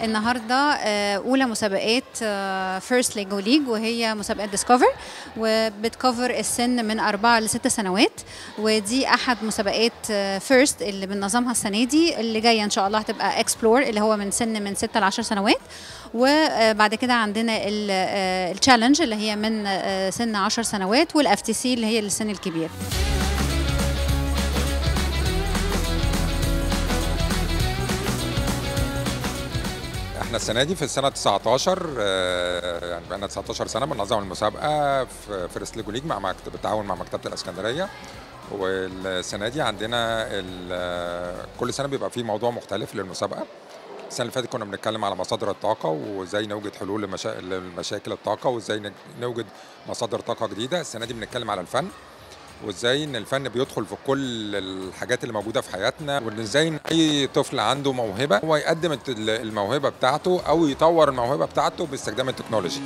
النهارده آه، اولى مسابقات فيرست ليجو ليج وهي مسابقه ديسكفر وبتكفر السن من أربعة لست سنوات ودي احد مسابقات فيرست اللي بننظمها السنه دي اللي جايه ان شاء الله هتبقى اكسبلور اللي هو من سن من 6 ل 10 سنوات وبعد كده عندنا التشالنج اللي هي من آه، سن 10 سنوات والاف تي سي اللي هي السن الكبير احنا السنه دي في السنه 19 آه، يعني بقى لنا 19 سنه بننظم المسابقه في فيرست ليجو ليج مع مكتب بالتعاون مع مكتبه الاسكندريه والسنه دي عندنا ال- كل سنه بيبقى فيه موضوع مختلف للمسابقه السنه اللي فاتت كنا بنتكلم على مصادر الطاقه وازاي نوجد حلول لمشا... لمشاكل الطاقه وازاي نج- نوجد مصادر طاقه جديده السنه دي بنتكلم على الفن وازاي ان الفن بيدخل في كل الحاجات اللي موجوده في حياتنا وان ازاي إن اي طفل عنده موهبه هو يقدم الت- الموهبه بتاعته او يطور الموهبه بتاعته باستخدام التكنولوجي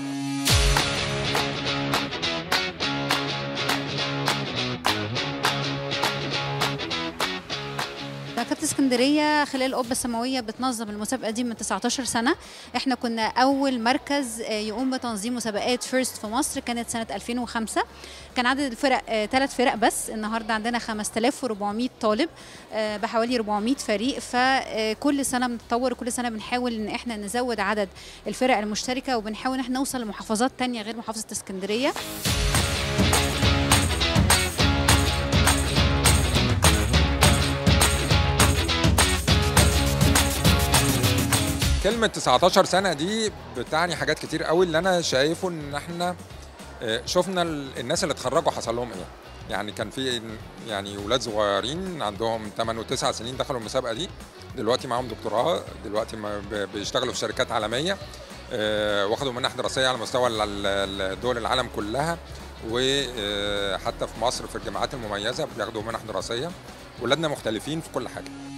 مكتبة اسكندرية خلال القبة السماوية بتنظم المسابقة دي من 19 سنة احنا كنا أول مركز آه، يقوم بتنظيم مسابقات فيرست في مصر كانت سنة 2005 كان عدد الفرق ثلاث فرق بس النهاردة عندنا 5400 طالب آه، بحوالي 400 فريق فكل سنة بنتطور وكل سنة بنحاول ان احنا نزود عدد الفرق المشتركة وبنحاول ان احنا نوصل لمحافظات تانية غير محافظة اسكندرية كلمة 19 سنة دي بتعني حاجات كتير قوي اللي أنا شايفه إن إحنا آه، شفنا ال- الناس اللي اتخرجوا حصل لهم إيه يعني كان في يعني ولاد صغيرين عندهم 8 و9 سنين دخلوا المسابقة دي دلوقتي معاهم دكتوراه دلوقتي ما ب- بيشتغلوا في شركات عالمية آه، واخدوا منح دراسية على مستوى ال- ال- دول العالم كلها وحتى في مصر في الجامعات المميزة بياخدوا منح دراسية ولادنا مختلفين في كل حاجة